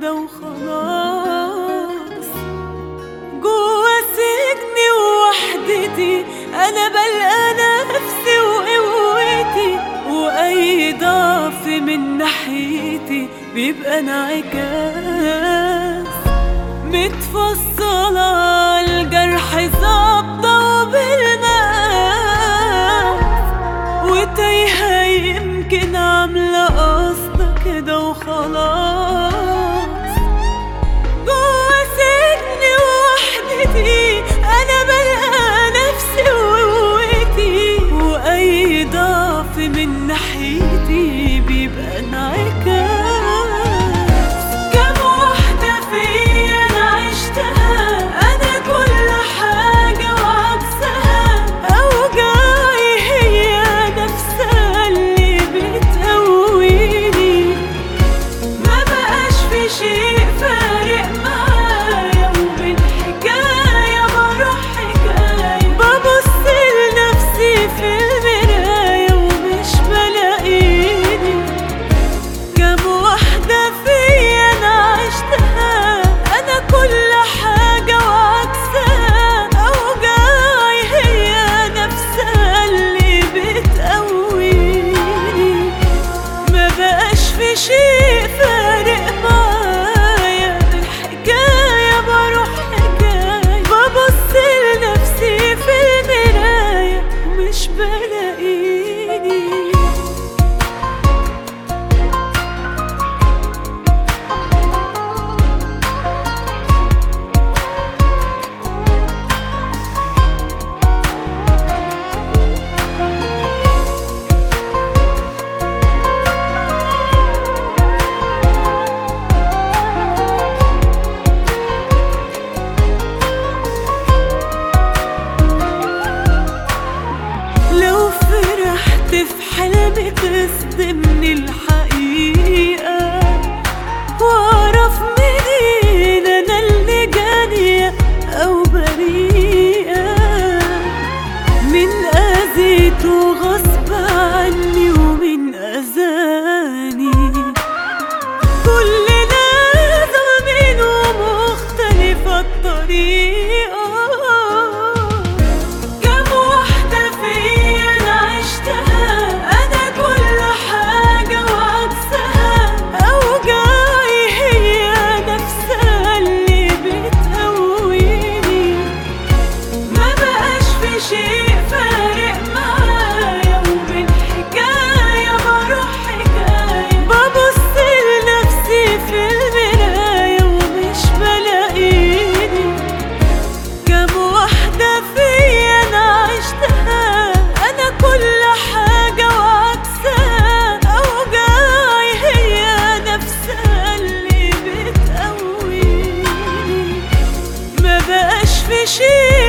كده وخلاص جوا سجني ووحدتي انا بلقى نفسي وقوتي واي ضعف من ناحيتي بيبقى انعكاس متفصلة الجرح ظابطة وبالمقاس وتايهة يمكن عاملة قصدة كده وخلاص جوا سجني ووحدتي انا بلقى نفسي وقوتي واي ضعف من ناحيتي بيبقى انعكاس كم واحدة فيا انا عشتها انا كل حاجة وعكسها اوجاعي هي نفسها اللي بتقويني ما بقاش في شيء فارق معايا ومن حكاية بروح حكاية ببص لنفسي في المراية ومش بلاقيني كم واحدة فيا أنا عشتها أنا كل حاجة وعكسها أوجاعي هي نفسها اللي بتقويني ما بقاش في شيء فارق معايا الحكاية بروح حكاية ببص لنفسي في المراية ومش بلاقيني لو فرحت في حلمي تصدمني الحقيقة واعرف منين انا اللي جانية او بريئة من اذيته غصب عني ومن اذاني كلنا ظالمين ومختلفة الطريقة كم واحدة فيا أنا عشتها أنا كل حاجة وعكسها أوجاعي هي نفسها اللي بتقويني ما بقاش في شيء فارق معايا ومن حكاية بروح حكاية ببص لنفسي في المراية ومش بلاقيني كم واحدة فيا أنا عشتها أنا كل حاجة وعكسها أوجاعي هي نفسها اللي بتقويني ما بقاش في شيء